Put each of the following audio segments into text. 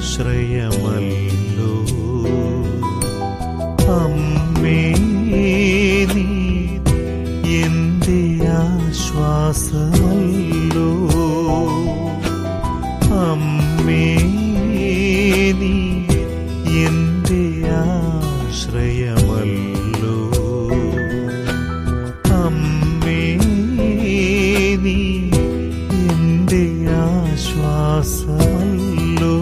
ആശ്രയമല്ലോ അമ്മേ നീ എന്റെ ആശ്വാസമല്ലോ അമ്മേ നീ എന്റെ ആശ്രയമല്ലോ അമ്മേ നീ എന്റെ ആശ്വാസമല്ലോ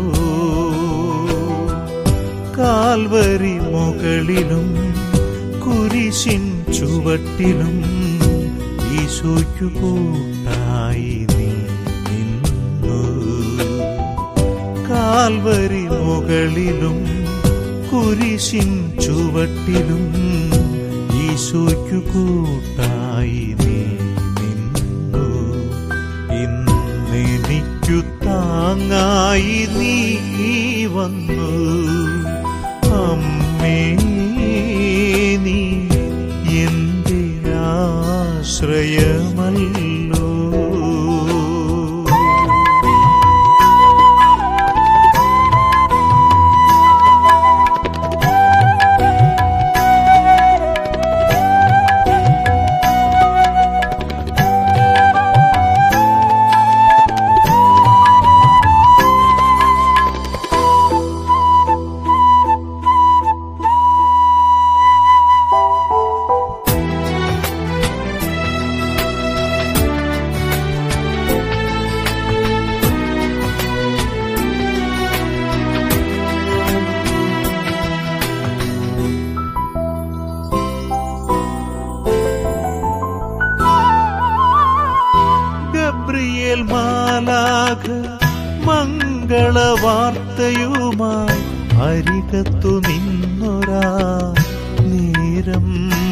കാൽവരി മുകളിലും കുരിശിൻ ചുവട്ടിലും ഈശോയ്ക്കു കൂട്ടായി നീ നിന്നു കാൽവരി മുകളിലും കുരിശിൻ ചുവട്ടിലും ഈശോയ്ക്കു കൂട്ടായി നീ നിന്നു ഇന്നെനിക്കു താങ്ങായി നീ വന്നു അമ്മേ നീ എന്റെ ആശ്രയമല്ലോ ഗബ്രിയേൽ മാലാഖ മംഗളവാർത്തയുമായി അരികത്തു നിന്നൊരാ നേരം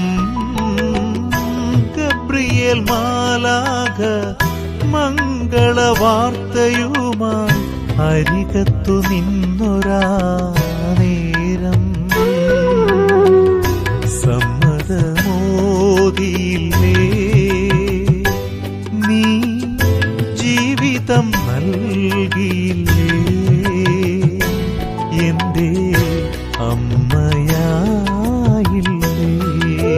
ഗബ്രിയേൽ മാലാഖ മംഗളവാർത്തയുമായി അരികത്തു നിന്നൊരാ നേരം സമ്മതമോദിയില്ലേ നീ ജീവിതം നൽകിയില്ലേ എന്റെ അമ്മയായില്ലേ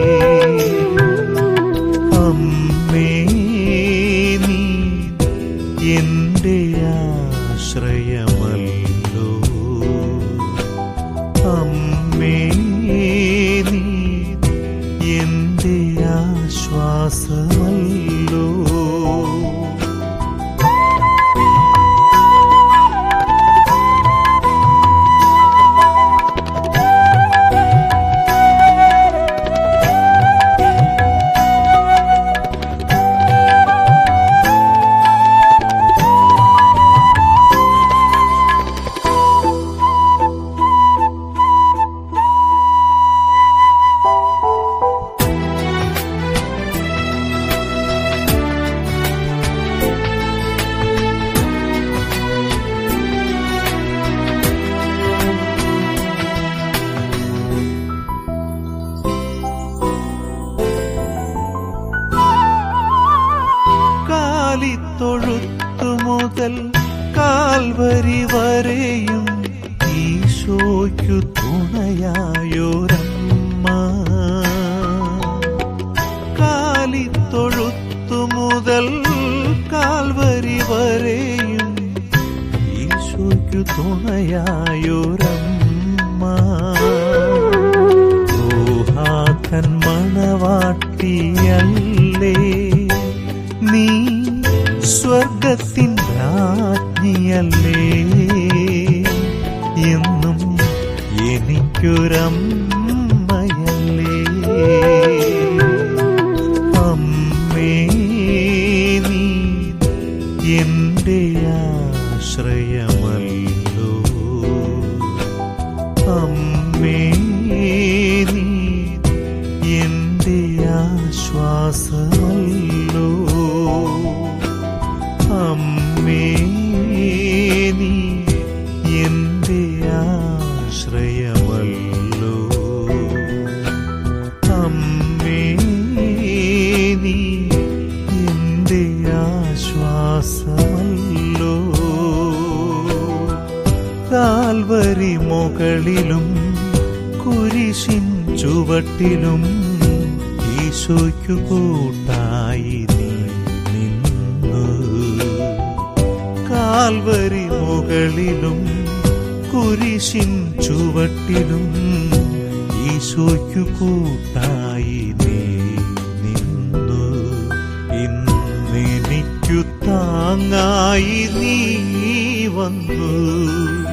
അമ്മേ നീ എന്റെ ആശ്രയമല്ലോ അമ്മേ നീ എന്റെ ആശ്വാസമല്ലോ കാലിത്തൊഴുത്തു മുതൽ കാൽവരി വരെയും ഈശോയ്ക്കു തുണയായോരമ്മ കാലിത്തൊഴുത്തു മുതൽ കാൽവരി വരെയും ഈശോയ്ക്കു തുണയായോരമ്മ ൂഹാക്കൻ മണവാട്ടിയല്ലേ നീ സ്വർഗത്തിൻ രാജ്ഞിയല്ലേ എന്നും എനിക്കൊരമ്മയല്ലേ അമ്മേ നീ എന്റെ ആശ്രയമല്ലോ അമ്മേ നീ എന്റെ ആശ്വാസമല്ലോ അമ്മേ നീ എന്റെ ആശ്രയമല്ലോ അമ്മേ നീ എന്റെ ആശ്വാസമല്ലോ കാൽവരി മുകളിലും കുരിശിൻ ചുവട്ടിലും ഈശോയ്ക്കു കൂട്ടായി നീ നിന്നു കാൽവരി മുകളിലും കുരിശിൻ ചുവട്ടിലും ഈശോയ്ക്കു കൂട്ടായി നീ നിന്നു ഇന്നെനിക്കു താങ്ങായി നീ വന്നു